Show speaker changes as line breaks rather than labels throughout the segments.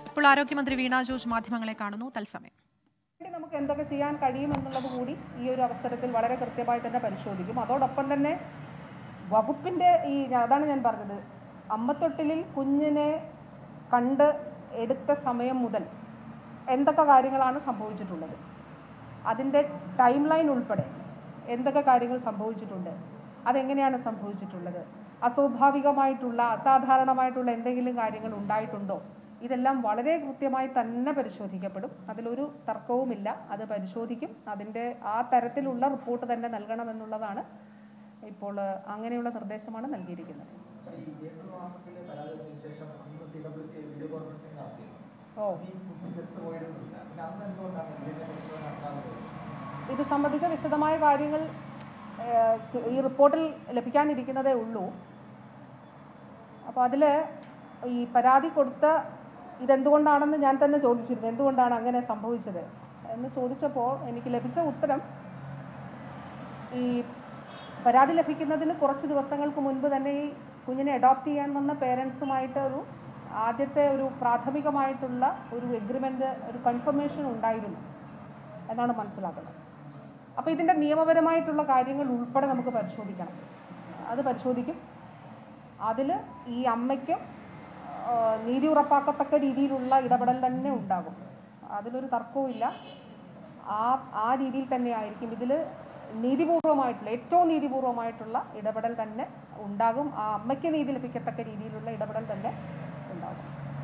ഇപ്പോൾ ആരോഗ്യമന്ത്രി വീണ ജോർജ് മാധ്യമങ്ങളെ കാണുന്നു തത്സമയം
വേണ്ടി നമുക്ക് എന്തൊക്കെ ചെയ്യാൻ കഴിയുമെന്നുള്ളത് കൂടി ഈ ഒരു അവസരത്തിൽ വളരെ കൃത്യമായി തന്നെ പരിശോധിക്കും അതോടൊപ്പം തന്നെ വകുപ്പിൻ്റെ ഈ അതാണ് ഞാൻ പറഞ്ഞത് അമ്മത്തൊട്ടിലിൽ കുഞ്ഞിനെ കണ്ട് എടുത്ത സമയം മുതൽ എന്തൊക്കെ കാര്യങ്ങളാണ് സംഭവിച്ചിട്ടുള്ളത് അതിൻ്റെ ടൈം ലൈൻ ഉൾപ്പെടെ എന്തൊക്കെ കാര്യങ്ങൾ സംഭവിച്ചിട്ടുണ്ട് അതെങ്ങനെയാണ് സംഭവിച്ചിട്ടുള്ളത് അസ്വാഭാവികമായിട്ടുള്ള അസാധാരണമായിട്ടുള്ള എന്തെങ്കിലും കാര്യങ്ങൾ ഉണ്ടായിട്ടുണ്ടോ ഇതെല്ലാം വളരെ കൃത്യമായി തന്നെ പരിശോധിക്കപ്പെടും അതിലൊരു തർക്കവുമില്ല അത് പരിശോധിക്കും അതിൻ്റെ ആ തരത്തിലുള്ള റിപ്പോർട്ട് തന്നെ നൽകണമെന്നുള്ളതാണ് ഇപ്പോൾ ഏഹ്, അങ്ങനെയുള്ള നിർദ്ദേശമാണ് നൽകിയിരിക്കുന്നത്
ഈ ഏപ്രിൽ മാസത്തിലെ പരാതികൾക്ക് ശേഷം അന്ന് C W C video conferencing നടത്തി
ഓ
ഈ കുട്ടി ചെത്ത് പോയിരുന്നില്ല പിന്നെ അന്ന് എന്തുകൊണ്ടാണ് ഇതിന്റെ പരിശോധന നടത്താതെ
ഇത് സംബന്ധിച്ച വിശദമായ കാര്യങ്ങൾ ഏഹ്, ഈ റിപ്പോർട്ടിൽ ലഭിക്കാനിരിക്കുന്നതേ ഉള്ളൂ അപ്പോൾ അതിൽ ഈ പരാതി കൊടുത്ത ഇതെന്തുകൊണ്ടാണെന്ന് ഞാൻ തന്നെ ചോദിച്ചിരുന്നു എന്തുകൊണ്ടാണ് അങ്ങനെ സംഭവിച്ചത് എന്ന് ചോദിച്ചപ്പോൾ എനിക്ക് ലഭിച്ച ഉത്തരം ഈ പരാതി ലഭിക്കുന്നതിന് കുറച്ച് ദിവസങ്ങൾക്ക് മുൻപ് തന്നെ ഈ കുഞ്ഞിനെ അഡോപ്റ്റ് ചെയ്യാൻ വന്ന പേരൻസുമായിട്ട് ഒരു ആദ്യത്തെ ഒരു പ്രാഥമികമായിട്ടുള്ള ഒരു എഗ്രിമെൻ്റ് ഒരു കൺഫർമേഷൻ ഉണ്ടായിരുന്നു എന്നാണ് മനസ്സിലാക്കുന്നത് അപ്പോൾ ഇതിൻ്റെ നിയമപരമായിട്ടുള്ള കാര്യങ്ങൾ ഉൾപ്പെടെ നമുക്ക് പരിശോധിക്കണം അത് പരിശോധിക്കും അതിൽ ഈ അമ്മയ്ക്ക് ആ, നീതി ഉറപ്പാക്കത്തക്ക രീതിയിലുള്ള ഇടപെടൽ തന്നെ ഉണ്ടാകും അതിലൊരു തർക്കവുമില്ല ആ ആ രീതിയിൽ തന്നെ ആയിരിക്കും ഇതിൽ നീതിപൂർവമായിട്ടുള്ള ഏറ്റവും നീതിപൂർവമായിട്ടുള്ള ഇടപെടൽ തന്നെ ഉണ്ടാകും ആ അമ്മയ്ക്ക് നീതി ലഭിക്കത്തക്ക രീതിയിലുള്ള ഇടപെടൽ തന്നെ ഉണ്ടാകും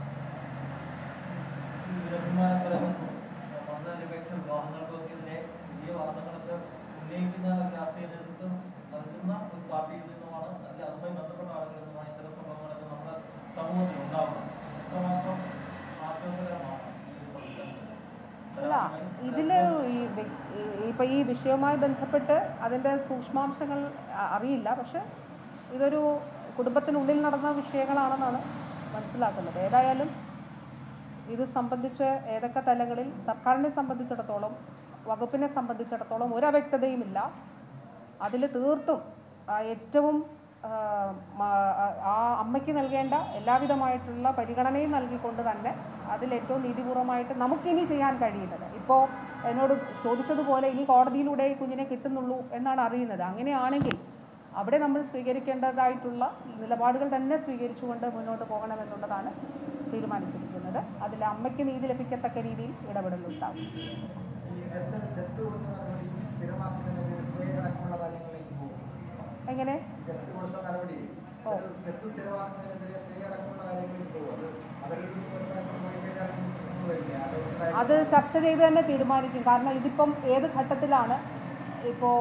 ഈ വിരന്മാരങ്ങളും മതനിരപേക്ഷ വിവാഹങ്ങൾക്കൊക്കെ വലിയ വാദങ്ങളൊക്കെ ഉന്നയിക്കുന്ന രാഷ്ട്രീയ നേതൃത്വം നൽകുന്ന ഒരു പാർട്ടിയിൽ നിന്നുമാണ് അല്ലെങ്കിൽ അതുമായി ബന്ധപ്പെട്ട ആളുകളിൽ നിന്നുമാണ് ഇത്തരം സംഭവങ്ങളൊക്കെ നമ്മുടെ സമൂഹത്തിൽ ഉണ്ടാകുന്നത് എത്രമാത്രം ആശ്വാസകരമാണ് ഈ ഒരു പ്രവർത്തനം?
അല്ല ഇതിൽ ഈ വ്യ- ഈ- ഇപ്പൊ ഈ വിഷയവുമായി ബന്ധപ്പെട്ട് അതിൻ്റെ സൂക്ഷ്മാംശങ്ങൾ അ- അറിയില്ല പക്ഷെ ഇതൊരു കുടുംബത്തിനുള്ളിൽ നടന്ന വിഷയങ്ങളാണെന്നാണ് മനസ്സിലാക്കുന്നത് ഏതായാലും ഇത് സംബന്ധിച്ച് ഏതൊക്കെ തലങ്ങളിൽ സർക്കാരിനെ സംബന്ധിച്ചിടത്തോളം വകുപ്പിനെ സംബന്ധിച്ചിടത്തോളം ഒരു അവ്യക്തതയുമില്ല അതിൽ തീർത്തും ആ, ഏറ്റവും ആ, മ- ആ അമ്മയ്ക്ക് നൽകേണ്ട എല്ലാവിധമായിട്ടുള്ള പരിഗണനയും നൽകിക്കൊണ്ട് തന്നെ അതിൽ ഏറ്റവും നീതിപൂർവമായിട്ട് നമുക്കിനി ചെയ്യാൻ കഴിയുന്നത് ഇപ്പോൾ എന്നോട് ചോദിച്ചതുപോലെ ഇനി കോടതിയിലൂടെ ഈ കുഞ്ഞിനെ കിട്ടുന്നുള്ളൂ എന്നാണ് അറിയുന്നത് അങ്ങനെയാണെങ്കിൽ അവിടെ നമ്മൾ സ്വീകരിക്കേണ്ടതായിട്ടുള്ള നിലപാടുകൾ തന്നെ സ്വീകരിച്ചുകൊണ്ട് മുന്നോട്ട് പോകണമെന്നുള്ളതാണ് തീരുമാനിച്ചിരിക്കുന്നത് അതിൽ അമ്മയ്ക്ക് നീതി ലഭിക്കത്തക്ക രീതിയിൽ ഇടപെടലുണ്ടാകും
ഈ ഡെത്ത് ഡെത്ത് കൊടുത്ത നടപടി സ്ഥിരമാക്കുന്നതിന് സ്റ്റേ അടക്കമുള്ള കാര്യങ്ങളിലേക്ക് പോകും
എങ്ങനെ
ഡെത്ത് കൊടുത്ത നടപടി
ഓ.
ഡെത്ത് സ്ഥിരമാക്കുന്നതിനെതിരെ സ്റ്റേ അടക്കമുള്ള കാര്യങ്ങളിലേക്ക് പോകും അത് അവരിൽ നിന്ന് പുറത്താക്കാൻ പോയി കഴിഞ്ഞാൽ പ്രശ്നങ്ങൾ വരില്ല അത് ഉണ്ടായി-
അത് ചർച്ച ചെയ്ത് തന്നെ തീരുമാനിക്കും കാരണം ഇതിപ്പം ഏത് ഘട്ടത്തിലാണ് ഇപ്പോൾ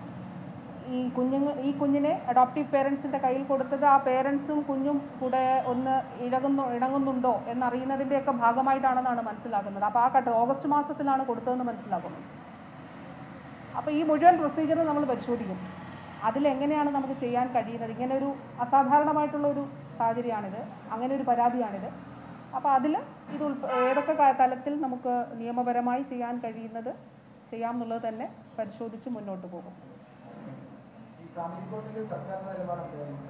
ഈ കുഞ്ഞുങ്ങൾ ഈ കുഞ്ഞിനെ അഡോപ്റ്റീവ് പേരൻസിൻ്റെ കയ്യിൽ കൊടുത്തത് ആ പേരൻസും കുഞ്ഞും കൂടെ ഒന്ന് ഇഴകുന്നു ഇണങ്ങുന്നുണ്ടോ എന്നറിയുന്നതിൻ്റെയൊക്കെ ഭാഗമായിട്ടാണെന്നാണ് മനസ്സിലാക്കുന്നത് അപ്പോൾ ആ ഘട്ടം ഓഗസ്റ്റ് മാസത്തിലാണ് കൊടുത്തതെന്ന് മനസ്സിലാക്കുന്നത് അപ്പോൾ ഈ മുഴുവൻ പ്രൊസീജിയർ നമ്മൾ പരിശോധിക്കും അതിലെങ്ങനെയാണ് നമുക്ക് ചെയ്യാൻ കഴിയുന്നത് ഇങ്ങനെ ഒരു അസാധാരണമായിട്ടുള്ള ഒരു സാഹചര്യമാണിത് അങ്ങനെ ഒരു പരാതിയാണിത് അപ്പോൾ അതിൽ ഇത് ഉൾപ്പ ഏതൊക്കെ ക- തലത്തിൽ നമുക്ക് നിയമപരമായി ചെയ്യാൻ കഴിയുന്നത് ചെയ്യാം എന്നുള്ളത് തന്നെ പരിശോധിച്ച് മുന്നോട്ട് പോകും
ഈ ഫാമിലി കോർട്ടിൽ സർക്കാർ നിലപാട് എന്തായിരുന്നു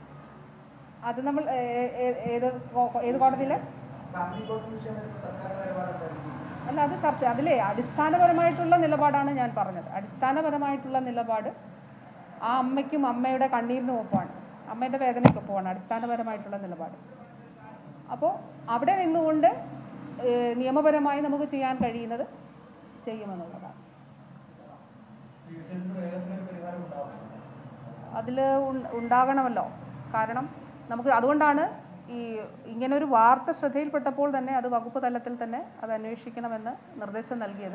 അത് നമ്മൾ ഏ- ഏ- ഏത് കോ- ഏത് കോടതിയിൽ
ഫാമിലി കോർട്ട് വിഷയത്തിൽ സർക്കാർ നിലപാട് എന്തായിരുന്നു
അല്ല അത് ചർച്ച അതിലെ അടിസ്ഥാനപരമായിട്ടുള്ള നിലപാടാണ് ഞാൻ പറഞ്ഞത് അടിസ്ഥാനപരമായിട്ടുള്ള നിലപാട് ആ അമ്മയ്ക്കും അമ്മയുടെ കണ്ണീരിനും ഒപ്പമാണ് അമ്മയുടെ വേദനയ്ക്കൊപ്പമാണ് അടിസ്ഥാനപരമായിട്ടുള്ള നിലപാട് അപ്പോൾ അവിടെ നിന്നുകൊണ്ട് ഏഹ്, നിയമപരമായി നമുക്ക് ചെയ്യാൻ കഴിയുന്നത് ചെയ്യുമെന്നുള്ളതാണ്
ഈ വിഷയത്തിൽ വേഗത്തിലൊരു പരിഹാരം ഉണ്ടാവും
അതിൽ ഉണ്ടാകണമല്ലോ കാരണം നമുക്ക് അതുകൊണ്ടാണ് ഈ ഇങ്ങനൊരു വാർത്ത ശ്രദ്ധയിൽപ്പെട്ടപ്പോൾ തന്നെ അത് വകുപ്പ് തലത്തിൽ തന്നെ അത് അന്വേഷിക്കണമെന്ന് നിർദ്ദേശം നൽകിയത്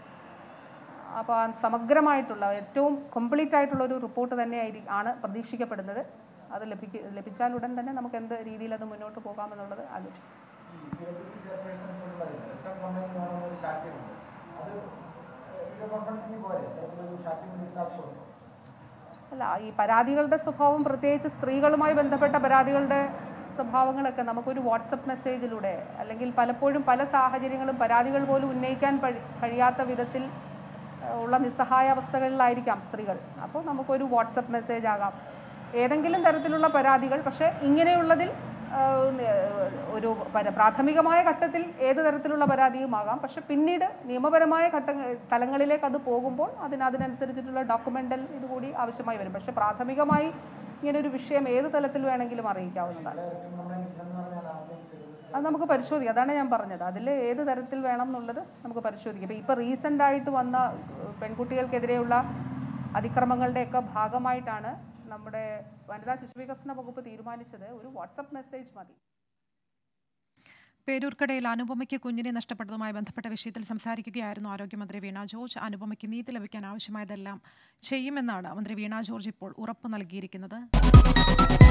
അപ്പോൾ ആ സമഗ്രമായിട്ടുള്ള ഏറ്റവും കംപ്ലീറ്റ് ആയിട്ടുള്ള ഒരു റിപ്പോർട്ട് തന്നെ ആയിരി- ആണ് പ്രതീക്ഷിക്കപ്പെടുന്നത് അത് ലഭിക്ക ലഭിച്ചാൽ ഉടൻ തന്നെ നമുക്ക് എന്ത് രീതിയിൽ അത് മുന്നോട്ട് പോകാമെന്നുള്ളത് ആലോചിക്കും
ഈ സി ഡബ്ല്യു സി ചെയർപേഴ്സൺ എന്നോട് പറയുന്നത് റിട്ടേൺ കമ്പനി വേണമെന്നൊരു ശാഠ്യമുണ്ട് അത് വീഡിയോ കോൺഫറൻസിന് പോരെ അത്തരത്തിലൊരു ശാഠ്യം ഇതിന്റെ ആവശ്യമുണ്ടോ
അല്ല ഈ പരാതികളുടെ സ്വഭാവം പ്രത്യേകിച്ച് സ്ത്രീകളുമായി ബന്ധപ്പെട്ട പരാതികളുടെ സ്വഭാവങ്ങളൊക്കെ നമുക്കൊരു വാട്സപ്പ് മെസ്സേജിലൂടെ അല്ലെങ്കിൽ പലപ്പോഴും പല സാഹചര്യങ്ങളും പരാതികൾ പോലും ഉന്നയിക്കാൻ പഴി- കഴിയാത്ത വിധത്തിൽ ഏഹ്, ഉള്ള നിസ്സഹായ അവസ്ഥകളിലായിരിക്കാം സ്ത്രീകൾ അപ്പോൾ നമുക്കൊരു വാട്സപ്പ് മെസ്സേജ് ആകാം ഏതെങ്കിലും തരത്തിലുള്ള പരാതികൾ പക്ഷേ ഇങ്ങനെയുള്ളതിൽ ആ, ഒരു പര- പ്രാഥമികമായ ഘട്ടത്തിൽ ഏത് തരത്തിലുള്ള പരാതിയുമാകാം പക്ഷെ പിന്നീട് നിയമപരമായ ഘട്ട തലങ്ങളിലേക്ക് അത് പോകുമ്പോൾ അതിന് അതിനനുസരിച്ചിട്ടുള്ള ഡോക്യുമെൻ്റൽ ഇതുകൂടി ആവശ്യമായി വരും പക്ഷെ പ്രാഥമികമായി ഇങ്ങനൊരു വിഷയം ഏത് തലത്തിൽ വേണമെങ്കിലും അറിയിക്കാവുന്നതാണ്
റിട്ടേൺ കംപ്ലൈന്റ് ഇല്ലെന്ന് പറഞ്ഞാൽ ആദ്യം ചെയ്തത്
അത് നമുക്ക് പരിശോധിക്കാം അതാണ് ഞാൻ പറഞ്ഞത് അതിൽ ഏത് തരത്തിൽ വേണം എന്നുള്ളത് നമുക്ക് പരിശോധിക്കാം ഇപ്പം ഇപ്പോൾ റീസെൻ്റ് ആയിട്ട് വന്ന ഏഹ്, പെൺകുട്ടികൾക്കെതിരെയുള്ള അതിക്രമങ്ങളുടെയൊക്കെ ഭാഗമായിട്ടാണ് നമ്മുടെ വനിതാ ശിശുവികസന വകുപ്പ് തീരുമാനിച്ചത് ഒരു വാട്സപ്പ് മെസ്സേജ് മതി
പേരൂർക്കടയിൽ അനുപമയ്ക്ക് കുഞ്ഞിനെ നഷ്ടപ്പെട്ടതുമായി ബന്ധപ്പെട്ട വിഷയത്തിൽ സംസാരിക്കുകയായിരുന്നു ആരോഗ്യമന്ത്രി വീണ ജോർജ് അനുപമയ്ക്ക് നീതി ലഭിക്കാൻ ആവശ്യമായതെല്ലാം ചെയ്യുമെന്നാണ് മന്ത്രി വീണ ജോർജ് ഇപ്പോൾ ഉറപ്പ് നൽകിയിരിക്കുന്നത്